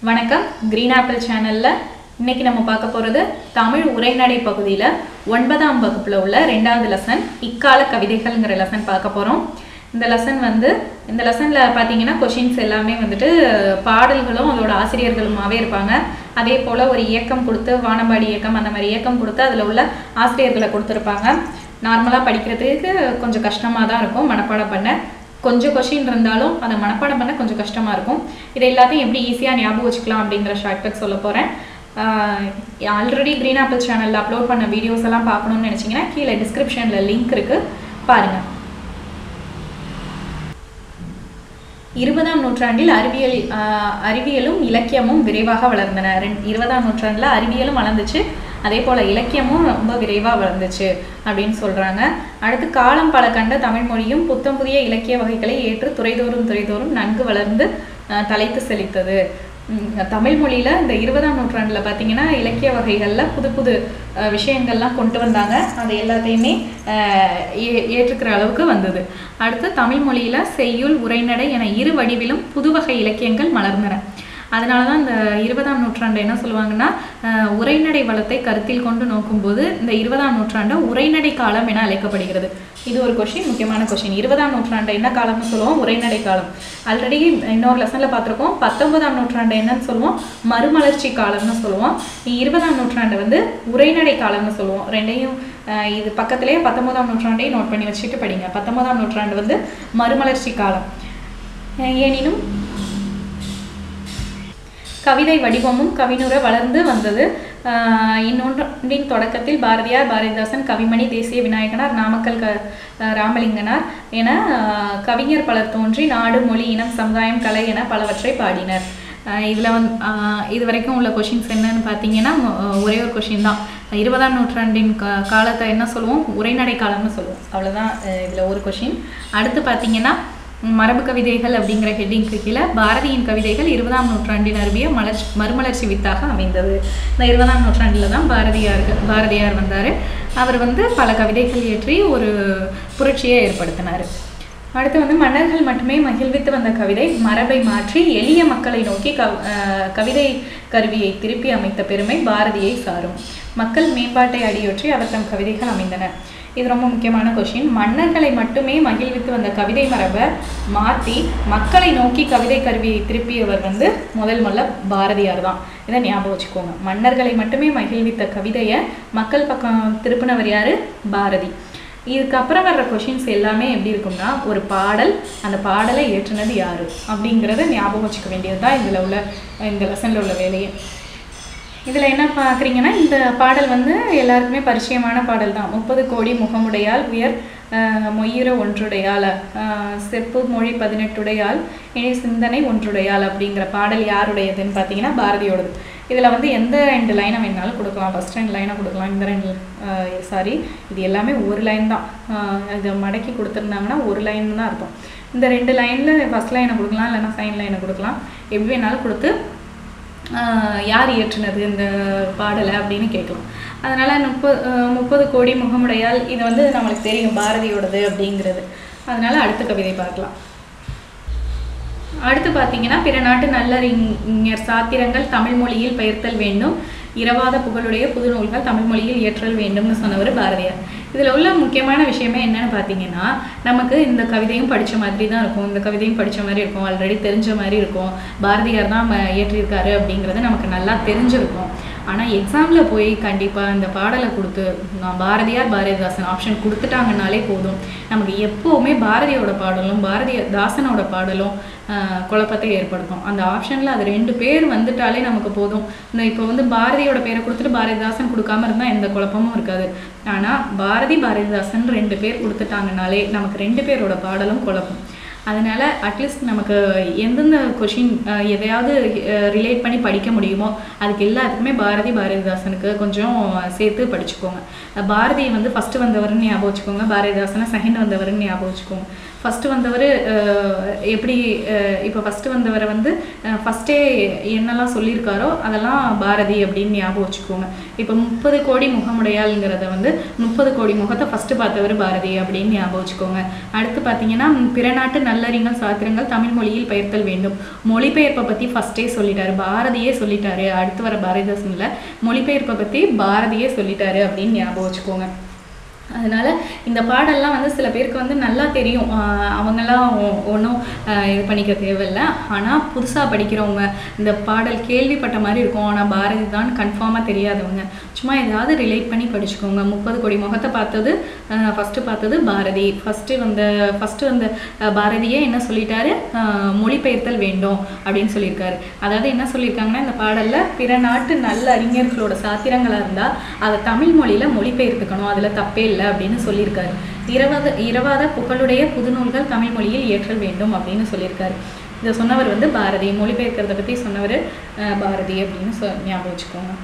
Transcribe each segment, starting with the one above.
வணக்கம் green apple சேனல்ல இன்னைக்கு நம்ம பார்க்க போறது தமிழ் உரைநடை பகுதியில ஒன்பதாம் வகுப்புல உள்ள ரெண்டாவது லெசன் இக்கால கவிதைகள்ங்கிற லெசன் பார்க்க போறோம் இந்த லெசன் வந்து இந்த லெசன்ல பார்த்தீங்கன்னா கொஷின்ஸ் எல்லாமே வந்துட்டு பாடல்களும் அதோட ஆசிரியர்களுமாவே இருப்பாங்க அதே போல ஒரு இயக்கம் கொடுத்து வானம்பாடி இயக்கம் அந்த மாதிரி இயக்கம் கொடுத்து அதுல உள்ள ஆசிரியர்களை கொடுத்துருப்பாங்க நார்மலாக படிக்கிறதுக்கு கொஞ்சம் கஷ்டமாக தான் இருக்கும் மனப்பாடம் பண்ண கொஞ்சம் கொஷின் இருந்தாலும் அதை மனப்பாடம் பண்ண கொஞ்சம் கஷ்டமாக இருக்கும் இதை எல்லாத்தையும் எப்படி ஈஸியாக ஞாபகம் வச்சுக்கலாம் அப்படிங்கிற ஷார்ட்கட் சொல்ல போகிறேன் ஆல்ரெடி க்ரீன் ஆப்பிள் சேனலில் அப்லோட் பண்ண வீடியோஸ் எல்லாம் பார்க்கணும்னு நினச்சிங்கன்னா கீழே டிஸ்கிரிப்ஷனில் லிங்க் இருக்குது பாருங்கள் இருபதாம் நூற்றாண்டில் அறிவியல் ஆஹ், அறிவியலும் இலக்கியமும் விரைவாக வளர்ந்தன ரெண் இருபதாம் நூற்றாண்டில் அறிவியலும் வளர்ந்துச்சு அதே போல் இலக்கியமும் ரொம்ப விரைவாக வளர்ந்துச்சு அப்படின்னு சொல்கிறாங்க அடுத்து காலம் பல கண்ட தமிழ் மொழியும் புத்தம் புதிய இலக்கிய வகைகளை ஏற்று துறைதோறும் துறைதோறும் நன்கு வளர்ந்து ஆஹ், தலைத்து செழித்தது உம், தமிழ் மொழியில இந்த இருபதாம் நூற்றாண்டுல பார்த்தீங்கன்னா இலக்கிய வகைகளில் புது புது அஹ், விஷயங்கள்லாம் கொண்டு வந்தாங்க அது எல்லாத்தையுமே அஹ், ஏ- ஏற்றுக்கிற அளவுக்கு வந்தது அடுத்து தமிழ் மொழியில செய்யுள் உரைநடை என இரு வடிவிலும் புது வகை இலக்கியங்கள் மலர்ந்தன அதனால தான் இந்த இருபதாம் நூற்றாண்டு என்ன சொல்லுவாங்கன்னா அஹ், உரைநடை வளத்தை கருத்தில் கொண்டு நோக்கும்போது இந்த இருபதாம் நூற்றாண்டு உரைநடை காலம் என அழைக்கப்படுகிறது இது ஒரு கொஷின் முக்கியமான கொஷின் இருபதாம் நூற்றாண்டு என்ன காலம்னு சொல்லுவோம் உரைநடை காலம் ஆல்ரெடி இன்னொரு லெசன்ல பார்த்துருக்கோம் பத்தொன்பதாம் நூற்றாண்டு என்னன்னு சொல்லுவோம் மறுமலர்ச்சி காலம்னு சொல்லுவோம் இருபதாம் நூற்றாண்டு வந்து உரைநடை காலம்னு சொல்லுவோம் ரெண்டையும் அஹ், இது பக்கத்திலேயே பத்தொன்பதாம் நூற்றாண்டையும் நோட் பண்ணி வச்சுட்டு படிங்க பத்தொன்பதாம் நூற்றாண்டு வந்து மறுமலர்ச்சி காலம் அஹ், எனினும் கவிதை வடிவமும் கவினுர வளர்ந்து வந்தது ஆஹ் இன்னொன்றின் தொடக்கத்தில் பாரதியார் பாரதிதாசன் கவிமணி தேசிய விநாயகனார் நாமக்கல் க ஆஹ் ராமலிங்கனார் என ஆஹ் கவிஞர் பலர் தோன்றி நாடு மொழி இனம் சமுதாயம் கலை என பலவற்றை பாடினர் ஆஹ் இதுல வந்து ஆஹ் இது வரைக்கும் உள்ள கொஷின்ஸ் என்னன்னு பார்த்தீங்கன்னா மொ- ஒரே ஒரு கொஷின் தான் இருபதாம் நூற்றாண்டின் கா காலத்தை என்ன சொல்லுவோம் உரைநடை காலம்னு சொல்லுவோம் அவ்வளோதான் இதில் ஒரு கொஷின் அடுத்து பார்த்தீங்கன்னா மரபு கவிதைகள் அப்படிங்கிற ஹெட்டிங்க்கு கீழே பாரதியின் கவிதைகள் இருபதாம் நூற்றாண்டின் அறிவிய மலர்ச்சி மறுமலர்ச்சி வித்தாக அமைந்தது இந்த இருபதாம் நூற்றாண்டில் தான் பாரதியார் பாரதியார் வந்தார் அவர் வந்து பல கவிதைகள் இயற்றி ஒரு புரட்சியை ஏற்படுத்தினார் அடுத்து வந்து மன்னர்கள் மட்டுமே மகிழ்வித்து வந்த கவிதை மரபை மாற்றி எளிய மக்களை நோக்கி கவ் அஹ் கவிதை கருவியை திருப்பி அமைத்த பெருமை பாரதியை சாரும் மக்கள் மேம்பாட்டை அடியொற்றி அவர் தம் கவிதைகள் அமைந்தன இது ரொம்ப முக்கியமான கொஷின் மன்னர்களை மட்டுமே மகிழ்வித்து வந்த கவிதை மரபை மாற்றி மக்களை நோக்கி கவிதை கருவியை திருப்பியவர் வந்து முதல் முதல்ல பாரதியார் தான் இதை ஞாபகம் வச்சுக்கோங்க மன்னர்களை மட்டுமே மகிழ்வித்த கவிதையை மக்கள் பக்கம் திருப்பினவர் யாரு பாரதி இதுக்கப்புறம் வர்ற கொஷின்ஸ் எல்லாமே எப்படி இருக்கும்னா ஒரு பாடல் அந்த பாடலை ஏற்றுனது யாரு அப்படிங்கிறத ஞாபகம் வச்சுக்க வேண்டியது தான் இதில் உள்ள இந்த லெசனில் உள்ள வேலையே இதில் என்ன பார்க்குறீங்கன்னா இந்த பாடல் வந்து எல்லாருக்குமே பரிச்சயமான பாடல் தான் முப்பது கோடி முகமுடையால் உயர் ஆஹ், மொய்யிர ஒன்றுடையால் ஆஹ், செப்பு மொழி பதினெட்டுடையால் இனி சிந்தனை ஒன்றுடையால் அப்படிங்கிற பாடல் யாருடையதுன்னு பார்த்தீங்கன்னா பாரதியோடது இதில் வந்து எந்த ரெண்டு லைனை வேணாலும் கொடுக்கலாம் ஃபஸ்ட் ரெண்டு லைனை கொடுக்கலாம் இந்த ரெண்டு சாரி இது எல்லாமே ஒரு லைன் தான் ஆஹ், இதை மடக்கி கொடுத்துருந்தாங்கன்னா ஒரு லைன் தான் இருக்கும் இந்த ரெண்டு லைனில் ஃபஸ்ட் லைனை கொடுக்கலாம் இல்லைன்னா செகண்ட் லைனை கொடுக்கலாம் எப்படி வேணாலும் கொடுத்து ஆஹ் யார் இயற்றுனது இந்த பாடலை அப்படின்னு கேட்கலாம் அதனால் முப்பது முப்பது கோடி முகமுடையால் இது வந்து நம்மளுக்கு தெரியும் பாரதியோடது அப்படிங்கிறது அதனால் அடுத்த கவிதை பார்க்கலாம் அடுத்து பார்த்தீங்கன்னா பிற நாட்டு நல்லறிஞர் சாத்திரங்கள் தமிழ் மொழியில் பெயர்த்தல் வேண்டும் இரவாத புகழுடைய புது நூல்கள் தமிழ் மொழியில் இயற்றல் வேண்டும்னு சொன்னவர் பாரதியார் இதில் உள்ள முக்கியமான விஷயமே என்னன்னு பார்த்தீங்கன்னா நமக்கு இந்த கவிதையும் படித்த மாதிரி தான் இருக்கும் இந்த கவிதையும் படித்த மாதிரி இருக்கும் ஆல்ரெடி தெரிஞ்ச மாதிரி இருக்கும் பாரதியார் தான் ம- இயற்றியிருக்காரு அப்படிங்கிறது நமக்கு நல்லா தெரிஞ்சிருக்கும் ஆனால் எக்ஸாமில் போய் கண்டிப்பாக இந்த பாடலை கொடுத்து நான் பாரதியார் பாரதிதாசன் ஆப்ஷன் கொடுத்துட்டாங்கனாலே போதும் நமக்கு எப்போவுமே பாரதியோட பாடலும் பாரதிய தாசனோட பாடலும் ஆஹ், குழப்பத்தை ஏற்படுத்தும் அந்த ஆப்ஷனில் அது ரெண்டு பேர் வந்துட்டாலே நமக்கு போதும் இந்த இப்போ வந்து பாரதியோட பேரை கொடுத்துட்டு பாரதிதாசன் கொடுக்காம இருந்தால் எந்த குழப்பமும் இருக்காது ஆனால் பாரதி பாரதிதாசன் ரெண்டு பேர் கொடுத்துட்டாங்கனாலே நமக்கு ரெண்டு பேரோட பாடலும் குழப்பம் அதனால அட்லீஸ்ட் நமக்கு எந்தெந்த கொஷின் எதையாவது ரிலேட் பண்ணி படிக்க முடியுமோ அதுக்கு எல்லாத்துக்குமே பாரதி பாரதிதாசனுக்கு கொஞ்சம் சேர்த்து படிச்சுக்கோங்க அஹ் பாரதி வந்து ஃபஸ்ட்டு வந்தவர்னு ஞாபகம் வச்சுக்கோங்க பாரதிதாசனை செகண்ட் வந்தவர்னு ஞாபகம் வச்சுக்கோங்க ஃபஸ்ட்டு வந்தவர் எப்படி இப்போ ஃபஸ்ட்டு வந்தவரை வந்து ஃபஸ்ட்டே என்னெல்லாம் சொல்லியிருக்காரோ அதெல்லாம் பாரதி அப்படின்னு ஞாபகம் வச்சுக்கோங்க இப்போ முப்பது கோடி முகமுடையாளுங்கிறத வந்து முப்பது கோடி முகத்தை ஃபஸ்ட்டு பார்த்தவர் பாரதி அப்படின்னு ஞாபகம் வச்சுக்கோங்க அடுத்து பார்த்தீங்கன்னா பிற நாட்டு நல்லறிஞர் சாத்திரங்கள் தமிழ் மொழியில் பெயர்த்தல் வேண்டும் மொழிபெயர்ப்பை பற்றி ஃபஸ்ட்டே சொல்லிட்டாரு பாரதியே சொல்லிட்டாரு அடுத்து வர பாரதிதாசன்ல மொழிபெயர்ப்பை பற்றி பாரதியே சொல்லிட்டாரு அப்படின்னு ஞாபகம் வச்சுக்கோங்க அதனால இந்த பாடல்லாம் வந்து சில பேருக்கு வந்து நல்லா தெரியும் ஆஹ் அவங்கெல்லாம் ஒன்றும் இது பண்ணிக்க தேவையில்லை ஆனால் புதுசாக படிக்கிறவங்க இந்த பாடல் கேள்விப்பட்ட மாதிரி இருக்கும் ஆனால் பாரதி தான் கன்ஃபார்மாக தெரியாதவங்க சும்மா ஏதாவது ரிலேட் பண்ணி படிச்சுக்கோங்க முப்பது கோடி முகத்தை பார்த்தது ஃபஸ்ட்டு பார்த்தது பாரதி ஃபஸ்ட்டு வந்த ஃபஸ்ட்டு வந்த ஆஹ் பாரதியே என்ன சொல்லிட்டாரு ஆஹ் மொழிபெயர்த்தல் வேண்டும் அப்படின்னு சொல்லியிருக்காரு அதாவது என்ன சொல்லியிருக்காங்கன்னா இந்த பாடலில் பிற நாட்டு நல்ல அறிஞர்களோட சாத்திரங்களாக இருந்தால் அதை தமிழ் மொழியில் மொழிபெயர்த்துக்கணும் அதில் தப்பே இல்லை அப்படின்னு சொல்லியிருக்காரு இரவாத இரவாத புகழுடைய புதுநூல்கள் தமிழ் மொழியில் இயற்றல் வேண்டும் அப்படின்னு சொல்லியிருக்காரு இதை சொன்னவர் வந்து பாரதி மொழிபெயர்க்கிறத பற்றி சொன்னவர் அஹ், பாரதி அப்படின்னு சொ ஞாபகம் வச்சுக்கோங்க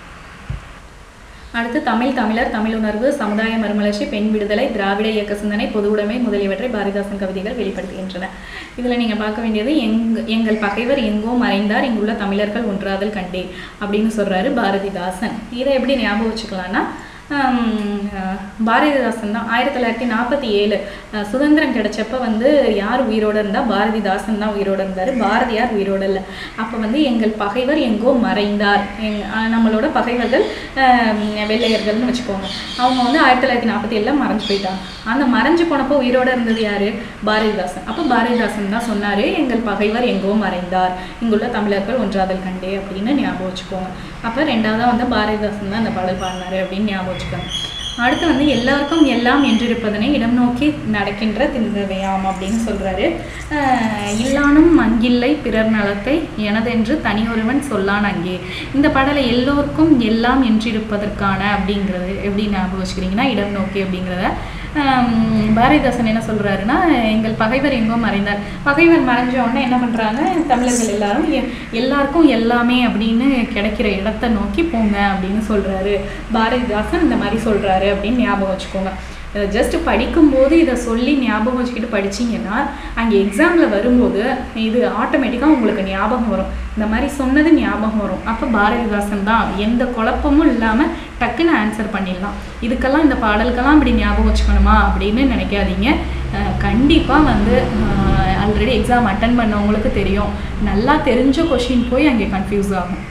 அடுத்து தமிழ் தமிழர் தமிழுணர்வு சமுதாய மறுமலர்ச்சி பெண் விடுதலை திராவிட இயக்க சிந்தனை பொது உடைமை முதலியவற்றை பாரதிதாசன் கவிதைகள் வெளிப்படுத்துகின்றன இதில் நீங்கள் பார்க்க வேண்டியது எங் எங்கள் பகைவர் எங்கோ மறைந்தார் இங்குள்ள தமிழர்கள் ஒன்றாதல் கண்டே அப்படின்னு சொல்றாரு பாரதிதாசன் இதை எப்படி ஞாபகம் வச்சுக்கலாம்னா ஹம், அஹ், பாரதிதாசன் தான் ஆயிரத்தி தொள்ளாயிரத்தி நாற்பத்தி ஏழு அஹ், சுதந்திரம் கிடைச்சப்ப வந்து யார் உயிரோட இருந்தா பாரதிதாசன் தான் உயிரோட இருந்தார் பாரதியார் உயிரோட இல்லை அப்போ வந்து எங்கள் பகைவர் எங்கோ மறைந்தார் எங் அஹ், நம்மளோட பகைவர்கள் அஹ், வெள்ளையர்கள்னு வச்சுக்கோங்க அவங்க வந்து ஆயிரத்தி தொள்ளாயிரத்தி நாற்பத்தி ஏழில் மறைஞ்சு போயிட்டாங்க அந்த மறைஞ்சு போனப்போ உயிரோட இருந்தது யாரு பாரதிதாசன் அப்போ பாரதிதாசன் தான் சொன்னாரு எங்கள் பகைவர் எங்கோ மறைந்தார் இங்குள்ள தமிழர்கள் ஒன்றாதல் கண்டே அப்படின்னு ஞாபகம் வச்சுக்கோங்க அப்போ ரெண்டாவதா வந்து பாரதிதாசன் தான் அந்த பாடல் பாடினாரு அப்படின்னு ஞாபகம் வச்சுக்கோங்க அடுத்து வந்து எல்லாருக்கும் எல்லாம் என்றிருப்பதனை இடம் நோக்கி நடக்கின்ற திந்தவையாம் அப்படின்னு சொல்றாரு ஆஹ் இல்லானும் மங்கில்லை பிறர் நலத்தை எனதென்று தனியொருவன் சொல்லான் அங்கே இந்த பாடலை எல்லோருக்கும் எல்லாம் என்றிருப்பதற்கான அப்படிங்கிறது எப்படி ஞாபகம் வச்சுக்கிறீங்கன்னா இடம் நோக்கி அப்படிங்கிறத ஆம், பாரதிதாசன் என்ன சொல்றாருன்னா எங்கள் பகைவர் எங்கோ மறைந்தார் பகைவர் மறைஞ்ச உடனே என்ன பண்றாங்க தமிழர்கள் எல்லாரும் எ- எல்லாருக்கும் எல்லாமே அப்படின்னு கிடைக்கிற இடத்த நோக்கி போங்க அப்படின்னு சொல்றாரு பாரதிதாசன் இந்த மாதிரி சொல்றாரு அப்படின்னு ஞாபகம் வச்சுக்கோங்க ஜஸ்ட் படிக்கும்போது இதை சொல்லி ஞாபகம் வச்சுக்கிட்டு படிச்சீங்கன்னா அங்கே எக்ஸாமில் வரும்போது இது ஆட்டோமேட்டிக்காக உங்களுக்கு ஞாபகம் வரும் இந்த மாதிரி சொன்னது ஞாபகம் வரும் அப்போ பாரதிதாசன் தான் எந்த குழப்பமும் இல்லாமல் டக்குன்னு ஆன்சர் பண்ணிடலாம் இதுக்கெல்லாம் இந்த பாடலுக்கெல்லாம் இப்படி ஞாபகம் வச்சுக்கணுமா அப்படின்னு நினைக்காதீங்க கண்டிப்பாக வந்து ஆல்ரெடி எக்ஸாம் அட்டன் பண்ணவங்களுக்கு தெரியும் நல்லா தெரிஞ்ச கொஷின் போய் அங்கே கன்ஃபியூஸ் ஆகும்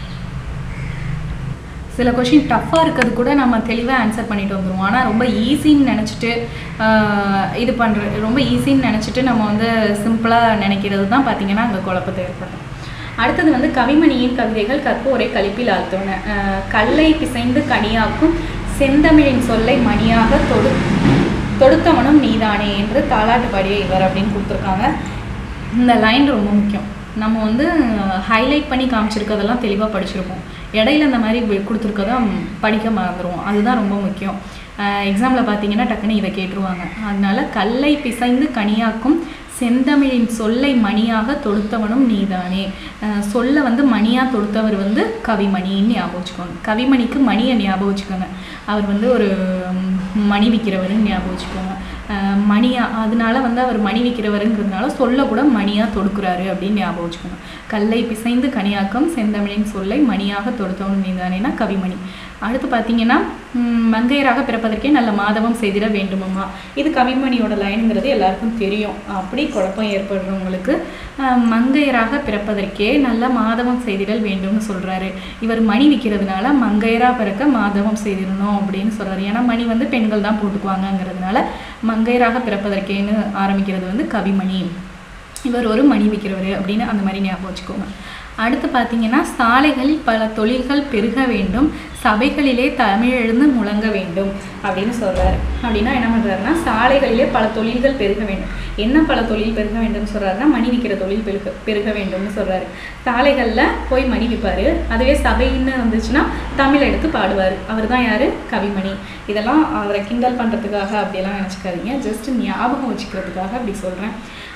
சில கொஷின் டஃப்பாக இருக்கிறது கூட நம்ம தெளிவாக ஆன்சர் பண்ணிட்டு வந்துடுவோம் ஆனால் ரொம்ப ஈஸின்னு நினச்சிட்டு இது பண்ணுற ரொம்ப ஈஸின்னு நினச்சிட்டு நம்ம வந்து சிம்பிளாக நினைக்கிறது தான் பார்த்தீங்கன்னா அங்கே குழப்பத்தை ஏற்படும் அடுத்தது வந்து கவிமணியின் கவிதைகள் கற்போரை கழிப்பில் ஆழ்த்துவன அஹ் கல்லை பிசைந்து கனியாக்கும் செந்தமிழின் சொல்லை மணியாக தொடு தொடுத்தவனும் நீதானே என்று தாலாட்டு பாடிய இவர் அப்படின்னு கொடுத்துருக்காங்க இந்த லைன் ரொம்ப முக்கியம் நம்ம வந்து ஹைலைட் பண்ணி காமிச்சிருக்கதெல்லாம் தெளிவாக படிச்சிருப்போம் இடையில இந்த மாதிரி வி- கொடுத்துருக்கத படிக்க மறந்துடுவோம் அதுதான் ரொம்ப முக்கியம் எக்ஸாமில் பார்த்தீங்கன்னா டக்குன்னு இதை கேட்டுருவாங்க அதனால கல்லை பிசைந்து கனியாக்கும் செந்தமிழின் சொல்லை மணியாக தொடுத்தவனும் நீதானே அஹ் சொல்ல வந்து மணியாக தொடுத்தவர் வந்து கவிமணின்னு ஞாபகம் வச்சுக்கோங்க கவிமணிக்கு மணியை ஞாபகம் வச்சுக்கோங்க அவர் வந்து ஒரு ம், மணி விற்கிறவருன்னு ஞாபகம் வச்சுக்கோங்க அஹ் மணியா அதனால வந்து அவர் மணி விற்கிறவருங்கிறதுனால சொல்ல கூட மணியாக தொடுக்குறாரு அப்படின்னு ஞாபகம் வச்சுக்கோங்க கல்லை பிசைந்து கனியாக்கம் செந்தமிழின் சொல்லை மணியாக தொடுத்தவனும் நீதானேனா கவிமணி அடுத்து பார்த்தீங்கன்னா ம், மங்கையராக பிறப்பதற்கே நல்ல மாதவம் செய்திட வேண்டுமம்மா இது கவிமணியோட லைனுங்கிறது எல்லாருக்கும் தெரியும் அப்படி குழப்பம் ஏற்படுறவங்களுக்கு அஹ், மங்கையராக பிறப்பதற்கே நல்ல மாதவம் செய்திடல் வேண்டும்னு சொல்றாரு இவர் மணி விற்கிறதுனால மங்கையரா பிறக்க மாதவம் செய்திடணும் அப்படின்னு சொல்றாரு ஏன்னா மணி வந்து பெண்கள் தான் போட்டுக்குவாங்கங்கிறதுனால மங்கையராக பிறப்பதற்கேன்னு ஆரம்பிக்கிறது வந்து கவிமணி இவர் ஒரு மணி விற்கிறவர் அப்படின்னு அந்த மாதிரி ஞாபகம் வச்சுக்கோங்க அடுத்து பார்த்தீங்கன்னா சாலைகளில் பல தொழில்கள் பெருக வேண்டும் சபைகளிலே தமிழெழுந்து முழங்க வேண்டும் அப்படின்னு சொல்றாரு அப்படின்னா என்ன பண்றாருன்னா சாலைகளிலே பல தொழில்கள் பெருக வேண்டும் என்ன பல தொழில் பெருக வேண்டும்னு சொல்றாருன்னா மணி விற்கிற தொழில் பெருக பெருக வேண்டும்னு சொல்றாரு சாலைகளில் போய் மணி விற்பாரு அதுவே சபைன்னு வந்துச்சுன்னா தமிழ் எடுத்து பாடுவார் அவர் தான் யாரு கவிமணி இதெல்லாம் அவரை கிண்டல் பண்ணுறதுக்காக அப்படியெல்லாம் நினச்சிக்காதீங்க ஜஸ்ட் ஞாபகம் வச்சுக்கிறதுக்காக அப்படி சொல்கிறேன்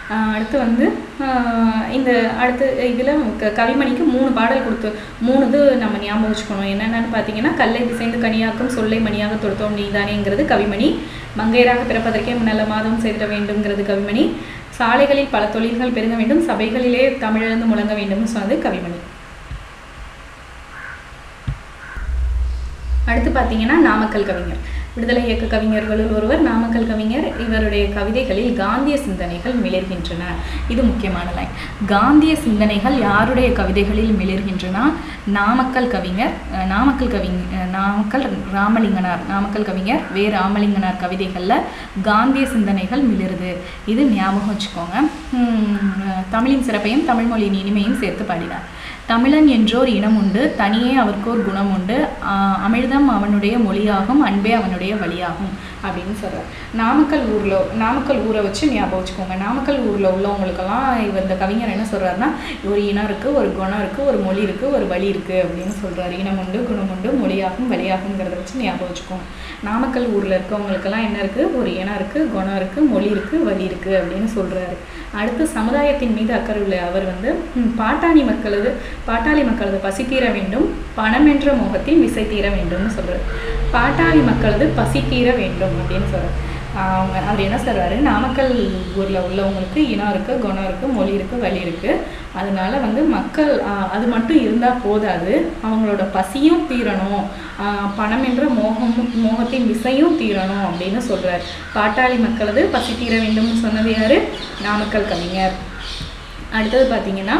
ஆஹ் அடுத்து வந்து ஆஹ் இந்த அடுத்து இதில் க கவிமணிக்கு மூணு பாடல் கொடுத்து மூணு இது நம்ம ஞாபகம் வச்சுக்கணும் என்னென்னு பார்த்தீங்கன்னா கல்லை பிசைந்து கனியாக்கும் சொல்லை மணியாக தொடுத்தோம் நீதானேங்கிறது கவிமணி மங்கையராக பிறப்பதற்கே நல்ல மாதம் செய்திட வேண்டும்ங்கிறது கவிமணி சாலைகளில் பல தொழில்கள் பெருக வேண்டும் சபைகளிலே தமிழெழுந்து முழங்க வேண்டும்னு சொன்னது கவிமணி அடுத்து பார்த்தீங்கன்னா நாமக்கல் கவிஞர் விடுதலை இயக்க கவிஞர்களுள் ஒருவர் நாமக்கல் கவிஞர் இவருடைய கவிதைகளில் காந்திய சிந்தனைகள் மிளர்கின்றன இது முக்கியமான லைன் காந்திய சிந்தனைகள் யாருடைய கவிதைகளில் மிளர்கின்றன நாமக்கல் கவிஞர் அஹ், நாமக்கல் கவிஞர் நாமக்கல் ராமலிங்கனார் நாமக்கல் கவிஞர் வே ராமலிங்கனார் கவிதைகளில் காந்திய சிந்தனைகள் மிளிருது இது ஞாபகம் வச்சுக்கோங்க உம், தமிழின் சிறப்பையும் தமிழ் மொழியின் இனிமையும் சேர்த்து பாடினார் தமிழன் என்றோர் இனம் உண்டு தனியே அவர்க்கோர் குணம் உண்டு ஆஹ் அமிர்தம் அவனுடைய மொழியாகும் அன்பே அவனுடைய வழியாகும் அப்படின்னு சொல்றார் நாமக்கல் ஊர்ல நாமக்கல் ஊரை வச்சு ஞாபகம் வச்சுக்கோங்க நாமக்கல் ஊர்ல உள்ளவங்களுக்கெல்லாம் இவர் இந்த கவிஞர் என்ன சொல்றாருன்னா ஒரு இனம் இருக்கு ஒரு குணம் இருக்கு ஒரு மொழி இருக்கு ஒரு வழி இருக்கு அப்படின்னு சொல்றாரு இனம் உண்டு குணம் உண்டு மொழியாகும் வழியாகுங்கிறத வச்சு ஞாபகம் வச்சுக்கோங்க நாமக்கல் ஊர்ல இருக்கவங்களுக்கெல்லாம் என்ன இருக்கு ஒரு இனம் இருக்கு குணம் இருக்கு மொழி இருக்கு வழி இருக்கு அப்படின்னு சொல்றாரு அடுத்து சமுதாயத்தின் மீது அக்கறை உள்ள அவர் வந்து ம், பாட்டாளி மக்களது பாட்டாளி மக்களது பசி தீர வேண்டும் பணம் என்ற மோகத்தில் விசை தீர வேண்டும்னு சொல்றாரு பாட்டாளி மக்களது பசி தீர வேண்டும் அப்படின்னு சொல்றாரு ஆஹ் அவங்க அவர் என்ன சொல்றாரு நாமக்கல் ஊர்ல உள்ளவங்களுக்கு இனம் இருக்கு குணம் இருக்கு மொழி இருக்கு வழி இருக்கு அதனால வந்து மக்கள் ஆஹ் அது மட்டும் இருந்தா போதாது அவங்களோட பசியும் தீரணும் ஆஹ் பணம் என்ற மோகம் மோகத்தின் விசையும் தீரணும் அப்படின்னு சொல்றாரு பாட்டாளி மக்களது பசி தீர வேண்டும்னு சொன்னது யாரு நாமக்கல் கவிஞர் அடுத்தது பார்த்தீங்கன்னா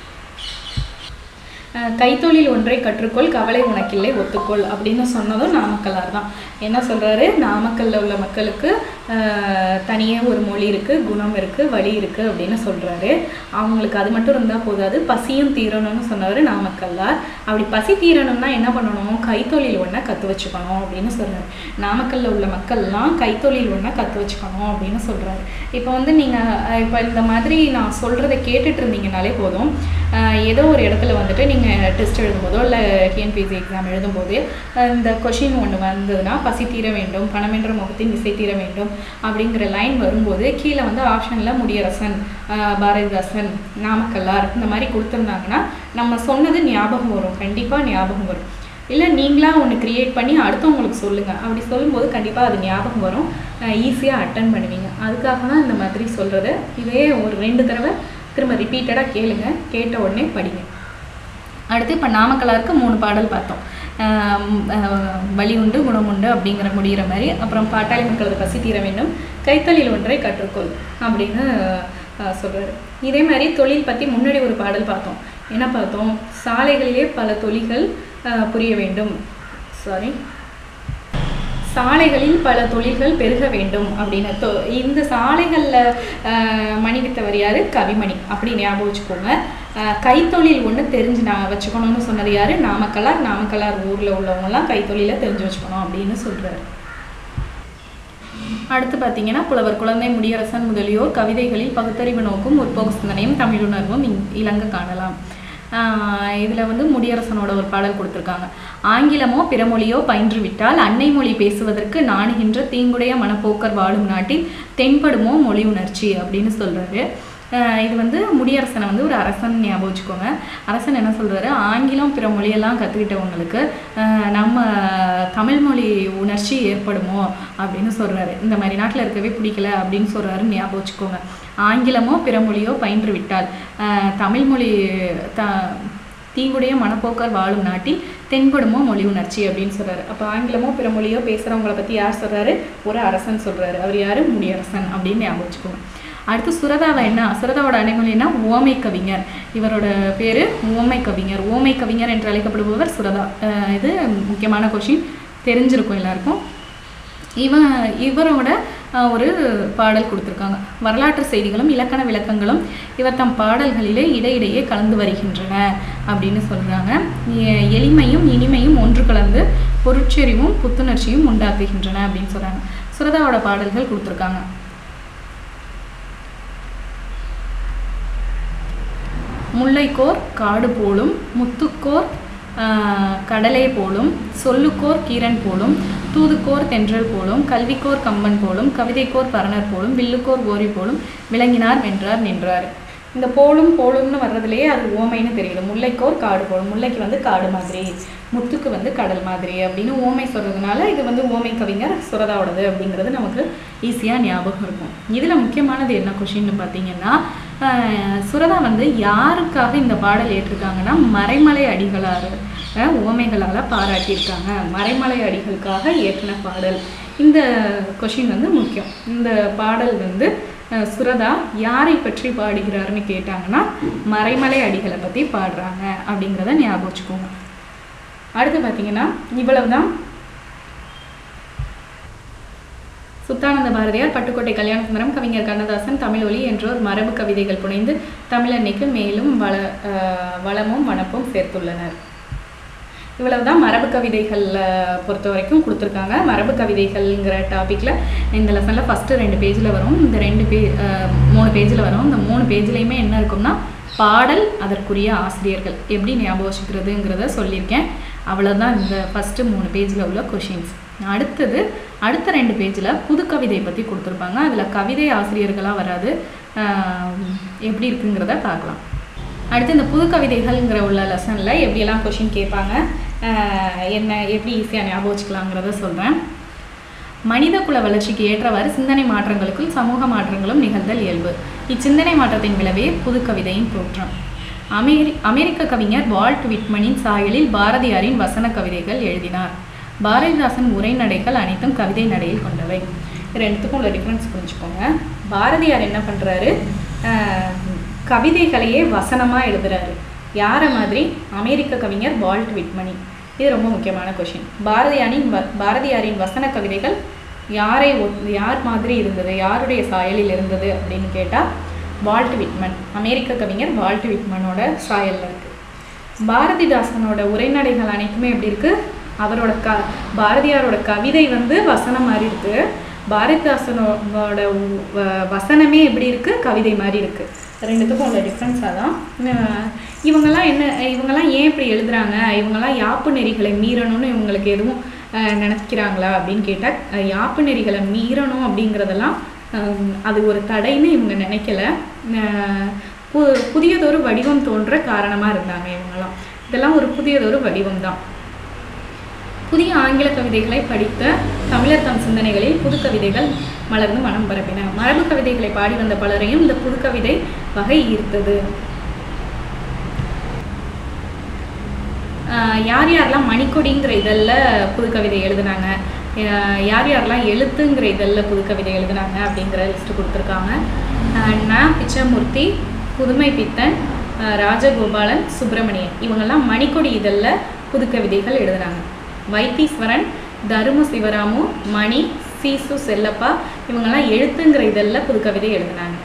அஹ் கைத்தொழில் ஒன்றை கற்றுக்கொள் கவலை உனக்கில்லை ஒத்துக்கொள் அப்படின்னு சொன்னதும் நாமக்கல்லார் தான் என்ன சொல்றாரு நாமக்கல்ல உள்ள மக்களுக்கு அஹ், தனியே ஒரு மொழி இருக்கு குணம் இருக்கு வழி இருக்கு அப்படின்னு சொல்றாரு அவங்களுக்கு அது மட்டும் இருந்தா போதாது பசியும் தீரணும்னு சொன்னவர் நாமக்கல்லார் அப்படி பசி தீரணும்னா என்ன பண்ணணும் கைத்தொழில் ஒன்றை கற்று வச்சுக்கணும் அப்படின்னு சொல்றாரு நாமக்கல்ல உள்ள மக்கள்லாம் கைத்தொழில் ஒன்றை கற்று வச்சுக்கணும் அப்படின்னு சொல்றாரு இப்போ வந்து நீங்க அஹ், இப்போ இந்த மாதிரி நான் சொல்றதை கேட்டுட்டு இருந்தீங்கனாலே போதும் அஹ், ஏதோ ஒரு இடத்துல வந்துட்டு நீங்க டெஸ்ட் எழுதும்போதோ இல்லை டிஎன்பிஎஸ்சி எக்ஸாம் எழுதும்போது அஹ், இந்த கொஷின் ஒன்று வந்ததுன்னா பசி தீர வேண்டும் பணமென்ற முகத்தின் விசை தீர வேண்டும் அப்படிங்கிற லைன் வரும்போது கீழே வந்து ஆப்ஷனில் முடியரசன் அஹ், பாரதிதாசன் நாமக்கல்லார் இந்த மாதிரி கொடுத்துருந்தாங்கன்னா நம்ம சொன்னது ஞாபகம் வரும் கண்டிப்பாக ஞாபகம் வரும் இல்லை நீங்களா ஒன்று கிரியேட் பண்ணி அடுத்தவங்களுக்கு சொல்லுங்கள் அப்படி சொல்லும்போது கண்டிப்பாக அது ஞாபகம் வரும் ஈஸியாக அட்டன் பண்ணுவீங்க அதுக்காக தான் இந்த மாதிரி சொல்கிறது இதே ஒரு ரெண்டு தடவை திரும்ப ரிப்பீட்டடாக கேளுங்க கேட்ட உடனே படிங்க அடுத்து இப்போ நாமக்கலாருக்கு மூணு பாடல் பார்த்தோம் ஆம், ஆஹ், வழி உண்டு குணம் உண்டு அப்படிங்கிற முடிகிற மாதிரி அப்புறம் பாட்டாளி மக்களது பசி தீர வேண்டும் கைத்தொழில் ஒன்றை கற்றுக்கொள் அப்படின்னு ஆஹ், சொல்றாரு இதே மாதிரி தொழில் பற்றி முன்னாடி ஒரு பாடல் பார்த்தோம் என்ன பார்த்தோம் சாலைகளிலே பல தொழில்கள் ஆஹ், புரிய வேண்டும் சாரி சாலைகளில் பல தொழில்கள் பெருக வேண்டும் அப்படின்னு தொ- இந்த சாலைகளில் மணிவித்தவர் யாரு கவிமணி அப்படி ஞாபகம் வச்சுக்கோங்க அஹ், கைத்தொழில் ஒன்று தெரிஞ்சு நான் வச்சுக்கணும்னு சொன்னது யாரு நாமக்கல்லார் நாமக்கல்லார் ஊரில் உள்ளவங்கலாம் கைத்தொழிலை தெரிஞ்சு வச்சுக்கணும் அப்படின்னு சொல்றாரு அடுத்து பார்த்தீங்கன்னா புலவர் குழந்தை முடியரசன் முதலியோர் கவிதைகளில் பகுத்தறிவு நோக்கும் முற்போக்கு சிந்தனையும் தமிழுணர்வும் இங்- இலங்க காணலாம் இதில் வந்து முடியரசனோட ஒரு பாடல் கொடுத்துருக்காங்க ஆங்கிலமோ பிறமொழியோ பயின்று விட்டால் அன்னை மொழி பேசுவதற்கு நாணுகின்ற தீங்குடைய மனப்போக்கர் வாழும் நாட்டில் தென்படுமோ மொழி உணர்ச்சி அப்படின்னு சொல்றாரு ஆஹ் இது வந்து முடியரசனை வந்து ஒரு அரசன் ஞாபகம் வச்சுக்கோங்க அரசன் என்ன சொல்றாரு ஆங்கிலம் பிற மொழியெல்லாம் கற்றுக்கிட்டவங்களுக்கு நம்ம தமிழ் மொழி உணர்ச்சி ஏற்படுமோ அப்படின்னு சொல்றாரு இந்த மாதிரி நாட்டில் இருக்கவே பிடிக்கல அப்படின்னு சொல்றாரு ஞாபகம் வச்சுக்கோங்க ஆங்கிலமோ பிற மொழியோ பயின்று விட்டால் ஆஹ் தமிழ் மொழி த தீங்குடைய மனப்போக்கர் வாழும் நாட்டில் தென்படுமோ மொழி உணர்ச்சி அப்படின்னு சொல்றாரு அப்போ ஆங்கிலமோ பிற மொழியோ பேசுகிறவங்கள பற்றி யார் சொல்றாரு ஒரு அரசன் சொல்றாரு அவர் யாரு முடியரசன் அப்படின்னு ஞாபகம் வச்சுக்கோங்க அடுத்து சுரதாவை என்ன சுரதாவோட அடைமொழி என்ன ஓமை கவிஞர் இவரோட பேரு ஓமை கவிஞர் ஓமை கவிஞர் என்று அழைக்கப்படுபவர் சுரதா அஹ் இது முக்கியமான கொஷின் தெரிஞ்சிருக்கும் எல்லாருக்கும் இவன் இவரோட அஹ், ஒரு பாடல் கொடுத்துருக்காங்க வரலாற்று செய்திகளும் இலக்கண விளக்கங்களும் இவர் தம் பாடல்களிலே இடையிடையே கலந்து வருகின்றன அப்படின்னு சொல்றாங்க எ- எளிமையும் இனிமையும் ஒன்று கலந்து பொருட்செறிவும் புத்துணர்ச்சியும் உண்டாக்குகின்றன அப்படின்னு சொல்றாங்க சுரதாவோட பாடல்கள் கொடுத்துருக்காங்க முல்லைக்கோர் காடு போலும் முத்துக்கோர் ஆஹ் கடலை போலும் சொல்லுக்கோர் கீரன் போலும் தூதுக்கோர் தென்றல் போலும் கல்விக்கோர் கம்பன் போலும் கவிதைக்கோர் பரணர் போலும் வில்லுக்கோர் ஓரி போலும் விளங்கினார் வென்றார் நின்றார் இந்த போலும் போலும்னு வர்றதுலேயே அது ஓமைன்னு தெரியுது முல்லைக்கோர் காடு போலும் முல்லைக்கு வந்து காடு மாதிரி முத்துக்கு வந்து கடல் மாதிரி அப்படின்னு ஓமை சொல்கிறதுனால இது வந்து ஓமை கவிஞர் சுரதாவோடது அப்படிங்கிறது நமக்கு ஈஸியாக ஞாபகம் இருக்கும் இதில் முக்கியமானது என்ன கொஷின்னு பார்த்தீங்கன்னா ஆஹ் சுரதா வந்து யாருக்காக இந்த பாடல் ஏற்றிருக்காங்கன்னா மறைமலை அடிகளார் அஹ் ஓமைகளால் பாராட்டியிருக்காங்க மறைமலை அடிகளுக்காக ஏற்றின பாடல் இந்த கொஷின் வந்து முக்கியம் இந்த பாடல் வந்து அஹ் சுரதா யாரை பற்றி பாடுகிறாருன்னு கேட்டாங்கன்னா மறைமலை அடிகளை பற்றி பாடுறாங்க அப்படிங்கிறத ஞாபகம் வச்சுக்கோங்க அடுத்து பார்த்தீங்கன்னா இவ்வளவுதான் சுத்தானந்த பாரதியார் பட்டுக்கோட்டை கல்யாணசுந்தரம் கவிஞர் கண்ணதாசன் தமிழொலி என்றோர் மரபு கவிதைகள் புனைந்து தமிழன்னைக்கு மேலும் வள அஹ் வளமும் வனப்பும் சேர்த்துள்ளனர் இவ்வளவுதான் மரபு கவிதைகளில் பொறுத்த வரைக்கும் கொடுத்துருக்காங்க மரபு கவிதைகள்ங்கிற டாப்பிக்கில் இந்த லெசனில் ஃபஸ்ட்டு ரெண்டு பேஜில் வரும் இந்த ரெண்டு பே அஹ் மூணு பேஜில் வரும் இந்த மூணு பேஜ்லேயுமே என்ன இருக்கும்னா பாடல் அதற்குரிய ஆசிரியர்கள் எப்படி ஞாபகம் வச்சுக்கிறதுங்கிறத சொல்லியிருக்கேன் அவ்வளோதான் இந்த ஃபஸ்ட்டு மூணு பேஜில் உள்ள கொஷின்ஸ் அடுத்தது அடுத்த ரெண்டு பேஜில் புது கவிதை பற்றி கொடுத்துருப்பாங்க அதில் கவிதை ஆசிரியர்களாக வராது ஆஹ் எப்படி இருக்குங்கிறத பார்க்கலாம் அடுத்து இந்த புது கவிதைகள்ங்கிற உள்ள லெசனில் எப்படியெல்லாம் கொஷின் கேட்பாங்க ஆஹ் என்ன எப்படி ஈஸியாக ஞாபகம் வச்சுக்கலாங்கிறத சொல்கிறேன் மனித குல வளர்ச்சிக்கு ஏற்றவாறு சிந்தனை மாற்றங்களுக்குள் சமூக மாற்றங்களும் நிகழ்தல் இயல்பு இச்சிந்தனை மாற்றத்தின் விளைவே புது கவிதையின் தோற்றம் அமெரி அமெரிக்க கவிஞர் வால்ட் விட்மனின் சாயலில் பாரதியாரின் வசன கவிதைகள் எழுதினார் பாரதிதாசன் உரைநடைகள் அனைத்தும் கவிதை நடையில் கொண்டவை இது ரெண்டுத்துக்கும் உள்ள டிஃப்ரென்ஸ் புரிஞ்சுக்கோங்க பாரதியார் என்ன பண்ணுறாரு கவிதைகளையே வசனமாக எழுதுறாரு யாரை மாதிரி அமெரிக்க கவிஞர் வால்ட் விட்மனி இது ரொம்ப முக்கியமான கொஷின் பாரதியாரின் வ பாரதியாரின் வசன கவிதைகள் யாரை ஒத் யார் மாதிரி இருந்தது யாருடைய சாயலில் இருந்தது அப்படின்னு கேட்டால் வால்ட் விட்மன் அமெரிக்க கவிஞர் வால்ட் விட்மனோட சாயலில் இருக்குது பாரதிதாசனோட உரைநடைகள் அனைத்துமே எப்படி இருக்கு அவரோட க பாரதியாரோட கவிதை வந்து வசனம் மாதிரி இருக்கு பாரதிதாசனோட உ- வ- வசனமே எப்படி இருக்கு கவிதை மாதிரி இருக்கு ரெண்டுத்துக்கும் உள்ள டிஃப்ரென்ஸாக தான் அஹ் இவங்கெல்லாம் என்ன இவங்கெல்லாம் ஏன் இப்படி எழுதுறாங்க இவங்கெல்லாம் யாப்பு நெறிகளை மீறணும்னு இவங்களுக்கு எதுவும் அஹ், நினைக்கிறாங்களா அப்படின்னு கேட்டால் யாப்பு நெறிகளை மீறணும் அப்படிங்கிறதெல்லாம் அஹ், அது ஒரு தடைன்னு இவங்க நினைக்கல அஹ், பு புதியதொரு வடிவம் தோன்ற காரணமாக இருந்தாங்க இவங்கெல்லாம் இதெல்லாம் ஒரு புதியதொரு வடிவம் தான் புதிய ஆங்கில கவிதைகளை படித்த தமிழர் தம் சிந்தனைகளில் புது கவிதைகள் மலர்ந்து மனம் பரப்பின மரபு கவிதைகளை பாடி வந்த பலரையும் இந்த புது கவிதை வகை ஈர்த்தது ஆஹ் யார் யாரெல்லாம் மணிக்கொடிங்கிற இதழில் புது கவிதை எழுதுனாங்க ஆஹ் யார் யாரெல்லாம் எழுத்துங்கிற இதழில் புது கவிதை எழுதுனாங்க அப்படிங்கிற லிஸ்ட் கொடுத்துருக்காங்க ஆஹ் ந பிச்சமூர்த்தி புதுமை பித்தன் ஆஹ் ராஜகோபாலன் சுப்பிரமணியன் இவங்கெல்லாம் மணிக்கொடி இதழில் புது கவிதைகள் எழுதுனாங்க வைத்தீஸ்வரன் தரும சிவராமு மணி சீசு செல்லப்பா இவங்கெல்லாம் எழுத்துங்கிற இதழில் புது கவிதை எழுதுனாங்க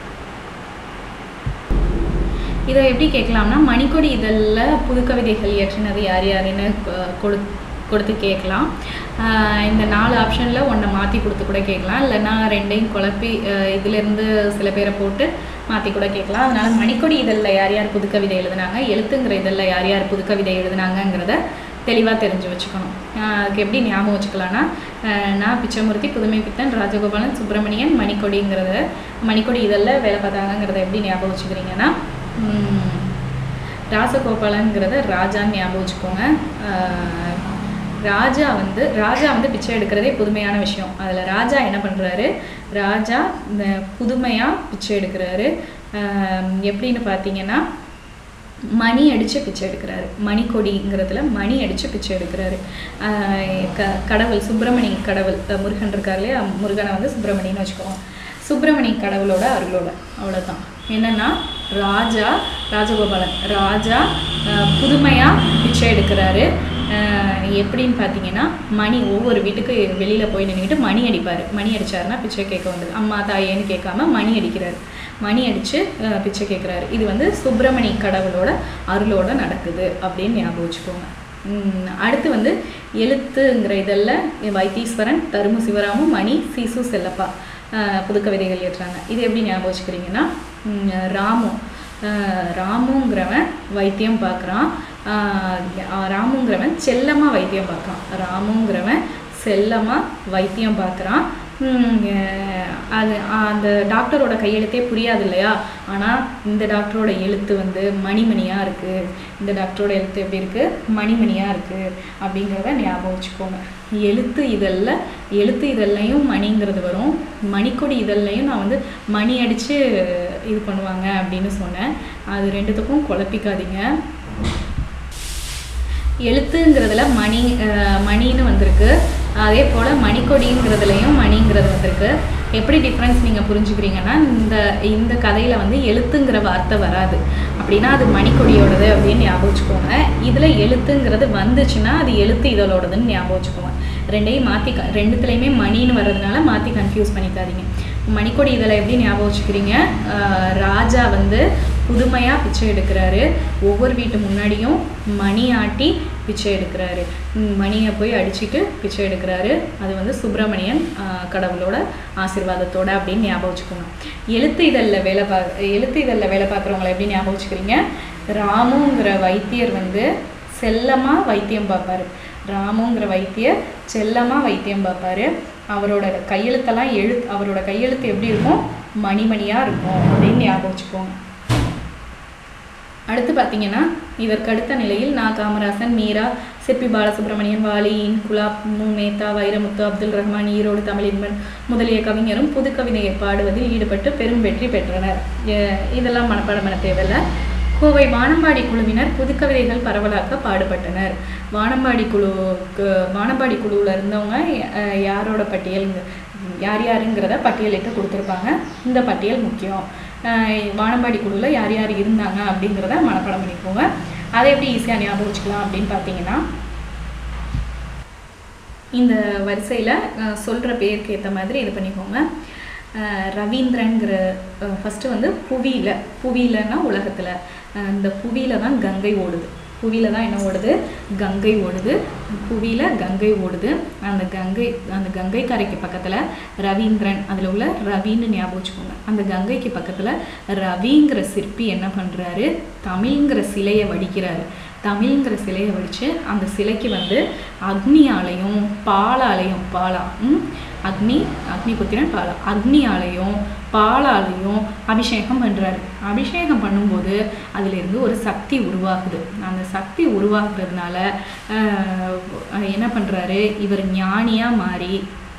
இதை எப்படி கேட்கலாம்னா மணிக்கொடி இதழில் புது கவிதைகள் இயற்றினது யார் யாருன்னு கொ- கொடு கொடுத்து கேட்கலாம் ஆஹ் இந்த நாலு ஆப்ஷனில் ஒன்றை மாற்றி கொடுத்து கூட கேட்கலாம் இல்லைன்னா ரெண்டையும் குழப்பி ஆஹ் இதிலிருந்து சில பேரை போட்டு மாற்றி கூட கேட்கலாம் அதனால மணிக்கொடி இதழில் யார் யார் புது கவிதை எழுதுனாங்க எழுத்துங்கிற இதழில் யார் யார் புது கவிதை எழுதுனாங்கங்கிறத தெளிவாக தெரிஞ்சு வச்சுக்கணும் ஆஹ் அதுக்கு எப்படி ஞாபகம் வச்சுக்கலாம்னா ஆஹ் நான் பிச்சமூர்த்தி புதுமை பித்தன் ராஜகோபாலன் சுப்பிரமணியன் மணிக்கொடிங்கிறத மணிக்கொடி இதழில் வேலை பார்த்தாங்கங்கிறத எப்படி ஞாபகம் வச்சுக்கிறீங்கன்னா உம், ராசகோபாலன்கிறத ராஜான்னு ஞாபகம் வச்சுக்கோங்க ஆஹ் ராஜா வந்து ராஜா வந்து பிச்சை எடுக்கிறதே புதுமையான விஷயம் அதில் ராஜா என்ன பண்ணுறாரு ராஜா இந்த புதுமையாக பிச்சை எடுக்கிறாரு ஆஹ் எப்படின்னு பார்த்தீங்கன்னா மணி அடித்து பிச்சை எடுக்கிறாரு மணிக்கொடிங்கிறதுல மணி அடித்து பிச்சை எடுக்கிறாரு ஆஹ் க கடவுள் சுப்பிரமணி கடவுள் அஹ் முருகன் இருக்கார் இல்லையா முருகனை வந்து சுப்பிரமணின்னு வச்சுக்கோங்க சுப்பிரமணி கடவுளோட அருளோட அவ்வளோதான் என்னன்னா ராஜா ராஜகோபாலன் ராஜா புதுமையாக பிச்சை எடுக்கிறாரு ஆஹ் எப்படின்னு பார்த்தீங்கன்னா மணி ஒவ்வொரு வீட்டுக்கு வெளியில் போய் நின்றுக்கிட்டு மணி அடிப்பார் மணி அடிச்சாருன்னா பிச்சை கேட்க வந்தது அம்மா தாயேன்னு கேட்காம மணி அடிக்கிறாரு மணி அடித்து பிச்சை கேட்குறாரு இது வந்து சுப்பிரமணி கடவுளோட அருளோட நடக்குது அப்படின்னு ஞாபகம் வச்சுக்கோங்க உம் அடுத்து வந்து எழுத்துங்கிற இதழில் வைத்தீஸ்வரன் தருமு சிவராமு மணி சீசு செல்லப்பா ஆஹ் புது கவிதைகள் ஏற்றுறாங்க இது எப்படி ஞாபகம் வச்சுக்கிறீங்கன்னா உம் ராமு அஹ், ராமுங்கிறவன் வைத்தியம் பார்க்குறான் ராமுங்கிறவன் செல்லமாக வைத்தியம் பார்க்குறான் ராமுங்கிறவன் செல்லமாக வைத்தியம் பார்க்குறான் ஹம், அஹ், அது அந்த டாக்டரோட கையெழுத்தே புரியாது இல்லையா ஆனால் இந்த டாக்டரோட எழுத்து வந்து மணிமணியாக இருக்குது இந்த டாக்டரோட எழுத்து எப்படி இருக்குது மணிமணியாக இருக்குது அப்படிங்கிறத ஞாபகம் வச்சுக்கோங்க எழுத்து இதழில் எழுத்து இதழ்லையும் மணிங்கிறது வரும் மணிக்கொடி இதழ்லையும் நான் வந்து மணி அடித்து இது பண்ணுவாங்க அப்படின்னு சொன்னேன் அது ரெண்டுத்துக்கும் குழப்பிக்காதீங்க எழுத்துங்கிறதுல மணி அஹ், மணின்னு வந்திருக்கு அதே போல் மணிக்கொடிங்கிறதுலையும் மணிங்கிறது வந்திருக்கு எப்படி டிஃப்ரென்ஸ் நீங்கள் புரிஞ்சுக்கிறீங்கன்னா இந்த இந்த கதையில் வந்து எழுத்துங்கிற வார்த்தை வராது அப்படின்னா அது மணிக்கொடியோடது அப்படின்னு ஞாபகம் வச்சுக்கோங்க இதில் எழுத்துங்கிறது வந்துச்சுன்னா அது எழுத்து இதழோடதுன்னு ஞாபகம் வச்சுக்கோங்க ரெண்டையும் மாற்றி க ரெண்டுத்துலேயுமே மணின்னு வர்றதுனால மாற்றி கன்ஃபியூஸ் பண்ணிக்காதீங்க மணிக்கொடி இதில் எப்படி ஞாபகம் வச்சுக்கிறீங்க ஆஹ் ராஜா வந்து புதுமையாக பிச்சை எடுக்கிறாரு ஒவ்வொரு வீட்டு முன்னாடியும் மணி ஆட்டி பிச்சை எடுக்கிறாரு ம், மணியை போய் அடிச்சுட்டு பிச்சை எடுக்கிறாரு அது வந்து சுப்பிரமணியன் ஆஹ் கடவுளோட ஆசீர்வாதத்தோட அப்படின்னு ஞாபகம் வச்சுக்கோங்க எழுத்து இதழில் வேலை பா எழுத்து இதழில் வேலை பார்க்குறவங்கள எப்படி ஞாபகம் வச்சுக்கிறீங்க ராமுங்கிற வைத்தியர் வந்து செல்லமாக வைத்தியம் பார்ப்பாரு ராமுங்கிற வைத்தியர் செல்லமாக வைத்தியம் பார்ப்பாரு அவரோட கையெழுத்தெல்லாம் எழு அவரோட கையெழுத்து எப்படி இருக்கும் மணிமணியாக இருக்கும் அப்படின்னு ஞாபகம் வச்சுக்கோங்க அடுத்து பார்த்தீங்கன்னா இதற்கு அடுத்த நிலையில் நா காமராசன் மீரா சிற்பி பாலசுப்ரமணியன் வாலி இன்குலாப் மு மேத்தா வைரமுத்து அப்துல் ரஹ்மான் ஈரோடு தமிழின்மன் முதலிய கவிஞரும் புது கவிதையை பாடுவதில் ஈடுபட்டு பெரும் வெற்றி பெற்றனர் எ- இதெல்லாம் மனப்பாடம் பண்ண தேவையில்ல கோவை வானம்பாடி குழுவினர் புதுக்கவிதைகள் பரவலாக்க பாடுபட்டனர் வானம்பாடி குழுவுக்கு வானம்பாடி குழுவில் இருந்தவங்க அஹ், யாரோட பட்டியல் யார் யாருங்கிறத பட்டியலிட்டு கொடுத்துருப்பாங்க இந்த பட்டியல் முக்கியம் அஹ், வானம்பாடி குழுவில் யார் யார் இருந்தாங்க அப்படிங்கிறத மனப்பாடம் பண்ணிக்கோங்க அதை எப்படி ஈஸியாக ஞாபகம் வச்சுக்கலாம் அப்படின்னு பார்த்தீங்கன்னா இந்த வரிசையில் சொல்கிற பேருக்கு ஏற்ற மாதிரி இது பண்ணிக்கோங்க அஹ் ரவீந்திரன்கிற ஃபஸ்ட்டு வந்து புவியில் புவியிலன்னா உலகத்தில் இந்த புவியில் தான் கங்கை ஓடுது புவியில் தான் என்ன ஓடுது கங்கை ஓடுது புவியில் கங்கை ஓடுது அந்த கங்கை அந்த கங்கை கரைக்கு பக்கத்தில் ரவீந்திரன் அதில் உள்ள ரவின்னு ஞாபகம் வச்சுக்கோங்க அந்த கங்கைக்கு பக்கத்தில் ரவிங்கிற சிற்பி என்ன பண்ணுறாரு தமிழ்ங்கிற சிலையை வடிக்கிறாரு தமிழ்ங்கிற சிலையை வடித்து அந்த சிலைக்கு வந்து அக்னியாலையும் பாலாலையும் பாலா ம்? அக்னி அக்னி புத்திரன் பாலா அக்னியாலையும் பாலாலையும் அபிஷேகம் பண்ணுறாரு அபிஷேகம் பண்ணும்போது அதிலிருந்து ஒரு சக்தி உருவாகுது அந்த சக்தி உருவாக்குறதுனால ஆஹ், என்ன பண்ணுறாரு இவர் ஞானியாக மாறி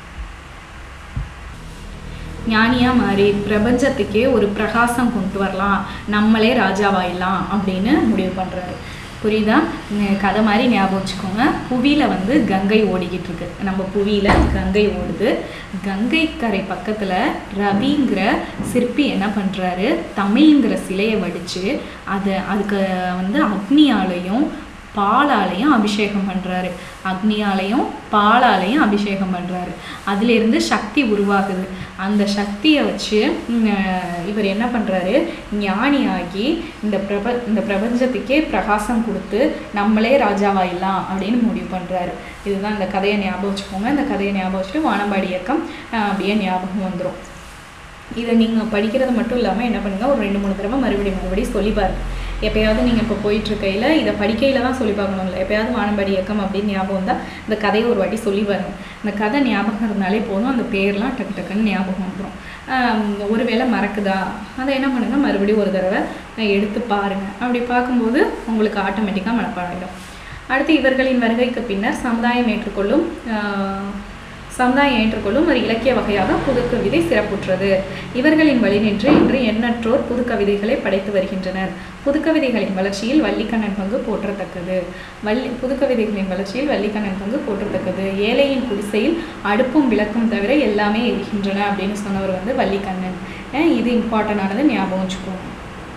ஞானியா மாறி பிரபஞ்சத்துக்கே ஒரு பிரகாசம் கொண்டு வரலாம் நம்மளே ராஜாவாயிடலாம் அப்படின்னு முடிவு பண்றாரு புரியுதா உம் கதை மாதிரி ஞாபகம் வச்சுக்கோங்க புவியில வந்து கங்கை ஓடிக்கிட்டு இருக்கு நம்ம புவியில கங்கை ஓடுது கங்கை கரை பக்கத்துல ரவிங்கிற சிற்பி என்ன பண்றாரு தமிழ்ங்கிற சிலையை வடிச்சு அதை அதுக்கு வந்து அக்னியாலையும் பாலாலையும் அபிஷேகம் பண்ணுறாரு அக்னியாலையும் பாலாலையும் அபிஷேகம் பண்ணுறாரு அதிலிருந்து சக்தி உருவாகுது அந்த சக்தியை வச்சு ம், அஹ், இவர் என்ன பண்ணுறாரு ஞானியாகி இந்த பிரப இந்த பிரபஞ்சத்துக்கே பிரகாசம் கொடுத்து நம்மளே ராஜாவாயிடலாம் அப்படின்னு முடிவு பண்ணுறாரு இதுதான் இந்த கதையை ஞாபகம் வச்சுக்கோங்க இந்த கதையை ஞாபகம் வச்சுட்டு வானம்பாடி இயக்கம் அஹ், அப்படியே ஞாபகம் வந்துடும் இதை நீங்கள் படிக்கிறது மட்டும் இல்லாமல் என்ன பண்ணுங்க ஒரு ரெண்டு மூணு தடவை மறுபடியும் மறுபடியும் சொல்லி பாருங்க எப்பயாவது நீங்கள் இப்போ போயிட்டுருக்கையில் இதை படிக்கையில் தான் சொல்லி பார்க்கணும் இல்லை எப்பயாவது வானம்பாடி இயக்கம் அப்படின்னு ஞாபகம் வந்தால் இந்த கதையை ஒரு வாட்டி சொல்லி பாருங்க இந்த கதை ஞாபகம் இருந்தாலே போதும் அந்த பேர்லாம் டக்கு டக்குன்னு ஞாபகம் வந்துடும் ஒருவேளை மறக்குதா அதை என்ன பண்ணுங்கள் மறுபடியும் ஒரு தடவை எடுத்து பாருங்கள் அப்படி பார்க்கும்போது உங்களுக்கு ஆட்டோமேட்டிக்காக மனப்பாடம் ஆகிடும் அடுத்து இவர்களின் வருகைக்கு பின்னர் சமுதாயம் ஏற்றுக்கொள்ளும் ஆஹ், சமுதாயம் ஏற்றுக்கொள்ளும் ஒரு இலக்கிய வகையாக புதுக்கவிதை சிறப்புற்றது இவர்களின் வழி நின்று இன்று எண்ணற்றோர் புதுக்கவிதைகளை படைத்து வருகின்றனர் புதுக்கவிதைகளின் வளர்ச்சியில் வள்ளிக்கண்ணன் பங்கு போற்றத்தக்கது வள்ளி புதுக்கவிதைகளின் வளர்ச்சியில் வள்ளிக்கண்ணன் பங்கு போற்றத்தக்கது ஏழையின் குடிசையில் அடுப்பும் விளக்கும் தவிர எல்லாமே எரிகின்றன அப்படின்னு சொன்னவர் வந்து வள்ளிக்கண்ணன் அஹ் இது இம்பார்ட்டண்டானது ஞாபகம் வச்சுக்கோங்க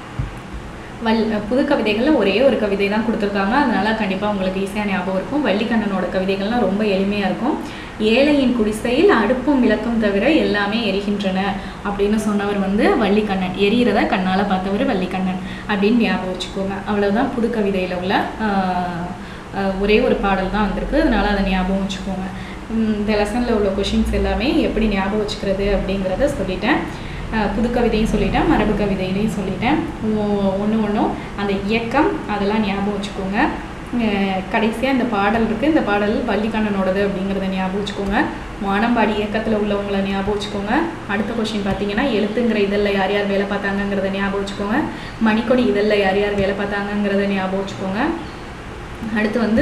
வல் புது கவிதைகளில் ஒரே ஒரு கவிதை தான் கொடுத்துருக்காங்க அதனால கண்டிப்பாக உங்களுக்கு ஈஸியாக ஞாபகம் இருக்கும் வள்ளிக்கண்ணனோட கவிதைகள்லாம் ரொம்ப எளிமையாக இருக்கும் ஏழையின் குடிசையில் அடுப்பும் விளக்கும் தவிர எல்லாமே எரிகின்றன அப்படின்னு சொன்னவர் வந்து வள்ளிக்கண்ணன் எரியறத கண்ணால் பார்த்தவர் வள்ளிக்கண்ணன் அப்படின்னு ஞாபகம் வச்சுக்கோங்க அவ்வளவுதான் புது கவிதையில் உள்ள ஆஹ், ஆஹ், ஒரே ஒரு பாடல் தான் வந்திருக்கு அதனால அதை ஞாபகம் வச்சுக்கோங்க உம், இந்த லெசனில் உள்ள கொஷின்ஸ் எல்லாமே எப்படி ஞாபகம் வச்சுக்கிறது அப்படிங்கிறத சொல்லிட்டேன் அஹ், புது கவிதையும் சொல்லிட்டேன் மரபு கவிதையிலையும் சொல்லிட்டேன் ஒன்று ஒன்றும் அந்த இயக்கம் அதெல்லாம் ஞாபகம் வச்சுக்கோங்க கடைசியாக இந்த பாடல் இருக்குது இந்த பாடல் வள்ளிக்கண்ணனோடது அப்படிங்கிறத ஞாபகம் வச்சுக்கோங்க வானம்பாடி இயக்கத்தில் உள்ளவங்கள ஞாபகம் வச்சுக்கோங்க அடுத்த கொஷின் பார்த்தீங்கன்னா எழுத்துங்கிற இதழில் யார் யார் வேலை பார்த்தாங்கங்கிறத ஞாபகம் வச்சுக்கோங்க மணிக்கொடி இதழில் யார் யார் வேலை பார்த்தாங்கங்கிறத ஞாபகம் வச்சுக்கோங்க அடுத்து வந்து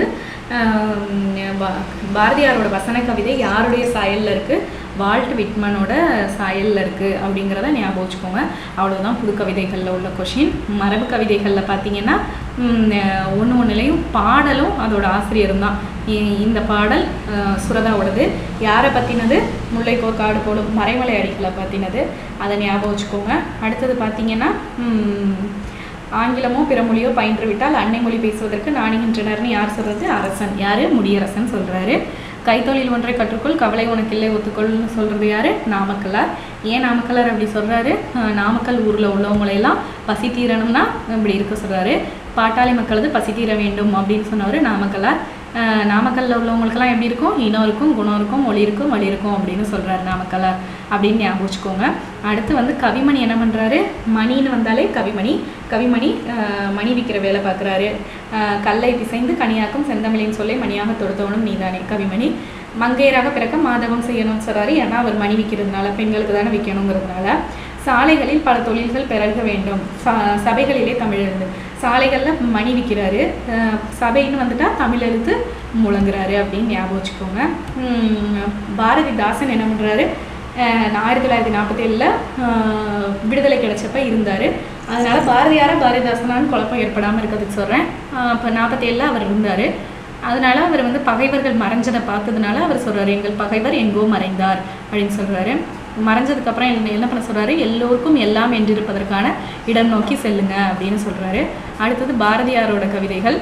ஆம், பா- பாரதியாரோட வசன கவிதை யாருடைய சாயலில் இருக்குது வால்ட் விட்மனோட சாயலில் இருக்குது அப்படிங்கிறத ஞாபகம் வச்சுக்கோங்க அவ்வளோதான் புது கவிதைகளில் உள்ள கொஷின் மரபு கவிதைகளில் பார்த்தீங்கன்னா ஒன்று ஒன்றுலையும் பாடலும் அதோட ஆசிரியரும் தான் இ- இந்த பாடல் அஹ், சுரதாவோடது யாரை பற்றினது முல்லைக்கோர் காடு போடும் மறைமலை அடிகளை பற்றினது அதை ஞாபகம் வச்சுக்கோங்க அடுத்தது பார்த்தீங்கன்னா ம், ஆங்கிலமோ பிற மொழியோ பயின்று விட்டால் அன்னை மொழி பேசுவதற்கு நாணுகின்றனர்னு யார் சொல்றது அரசன் யாரு முடியரசன் சொல்றாரு கைத்தொழில் ஒன்றை கற்றுக்கொள் கவலை உனக்கில்லை ஒத்துக்கொள்னு சொல்றது யாரு நாமக்கல்லார் ஏன் நாமக்கல்லார் அப்படி சொல்றாரு அஹ் நாமக்கல் ஊர்ல உள்ளவங்களையெல்லாம் பசி தீரணும்னா இப்படி இருக்க சொல்றாரு பாட்டாளி மக்களது பசி தீர வேண்டும் அப்படின்னு சொன்னவர் நாமக்கல்லார் அஹ் நாமக்கல்ல உள்ளவங்களுக்கெல்லாம் எப்படி இருக்கும் இனம் இருக்கும் குணம் இருக்கும் மொழி இருக்கும் வழி இருக்கும் அப்படின்னு சொல்றாரு நாமக்கல்லார் அப்படின்னு ஞாபகம் வச்சுக்கோங்க அடுத்து வந்து கவிமணி என்ன பண்றாரு மணின்னு வந்தாலே கவிமணி கவிமணி அஹ், மணி விற்கிற வேலை பார்க்குறாரு கல்லை பிசைந்து கனியாக்கும் செந்தமிழின் சொல்லை மணியாக தொடுத்தவனும் நீதானே கவிமணி மங்கையராக பிறக்க மாதவம் செய்யணும்னு சொல்றாரு ஏன்னா அவர் மணி விற்கிறதுனால பெண்களுக்கு தானே விற்கணுங்கிறதுனால சாலைகளில் பல தொழில்கள் பெருக வேண்டும் ச- சபைகளிலே தமிழ் எழுது சாலைகளில் மணி விற்கிறாரு அஹ், சபைன்னு வந்துட்டா தமிழ் எழுத்து முழங்குறாரு அப்படின்னு ஞாபகம் வச்சுக்கோங்க உம், பாரதிதாசன் என்ன பண்ணுறாரு ஆயிரத்தி தொள்ளாயிரத்தி நாற்பத்தேழில் விடுதலை கிடைச்சப்ப இருந்தார் அதனால பாரதியார பாரதிதாசனான்னு குழப்பம் ஏற்படாமல் இருக்கிறதுக்கு சொல்கிறேன் இப்போ நாற்பத்தேழில் அவர் இருந்தார் அதனால அவர் வந்து பகைவர்கள் மறைஞ்சதை பார்த்ததுனால அவர் சொல்றாரு எங்கள் பகைவர் எங்கோ மறைந்தார் அப்படின்னு சொல்றாரு மறைஞ்சதுக்கு அப்புறம் என்ன என்ன பண்ண சொல்றாரு எல்லோருக்கும் எல்லாம் என்றிருப்பதற்கான இடம் நோக்கி செல்லுங்க அப்படின்னு சொல்றாரு அடுத்தது பாரதியாரோட கவிதைகள்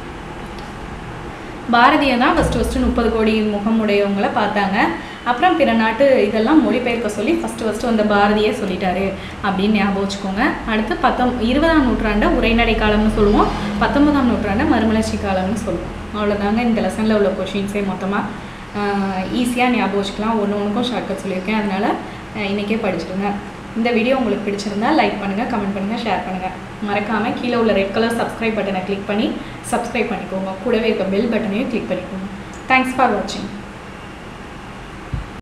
பாரதியை தான் ஃபஸ்ட்டு ஃபஸ்ட்டு முப்பது கோடி முகம் உடையவங்கள பார்த்தாங்க அப்புறம் பிற நாட்டு இதெல்லாம் மொழிபெயர்க்க சொல்லி ஃபஸ்ட்டு ஃபஸ்ட்டு வந்த பாரதியே சொல்லிட்டாரு அப்படின்னு ஞாபகம் வச்சுக்கோங்க அடுத்து பத்தொம் இருபதாம் நூற்றாண்டை உரைநடை காலம்னு சொல்லுவோம் பத்தொன்பதாம் நூற்றாண்டை மறுமலர்ச்சி காலம்னு சொல்லுவோம் அவ்வளோதாங்க இந்த லெசனில் உள்ள கொஷின்ஸே மொத்தமாக ஈஸியாக ஞாபகம் வச்சுக்கலாம் ஒன்று ஒன்றுக்கும் ஷார்ட்கட் சொல்லியிருக்கேன் அதனால் இன்றைக்கே படிச்சிடுங்க இந்த வீடியோ உங்களுக்கு பிடிச்சிருந்தா லைக் பண்ணுங்கள் கமெண்ட் பண்ணுங்கள் ஷேர் பண்ணுங்கள் மறக்காமல் கீழே உள்ள ரெட் கலர் சப்ஸ்கிரைப் பட்டனை கிளிக் பண்ணி சப்ஸ்கிரைப் பண்ணிக்கோங்க கூடவே இருக்க பெல் பட்டனையும் கிளிக் பண்ணிக்கோங்க தேங்க்ஸ் ஃபார் வாட்சிங்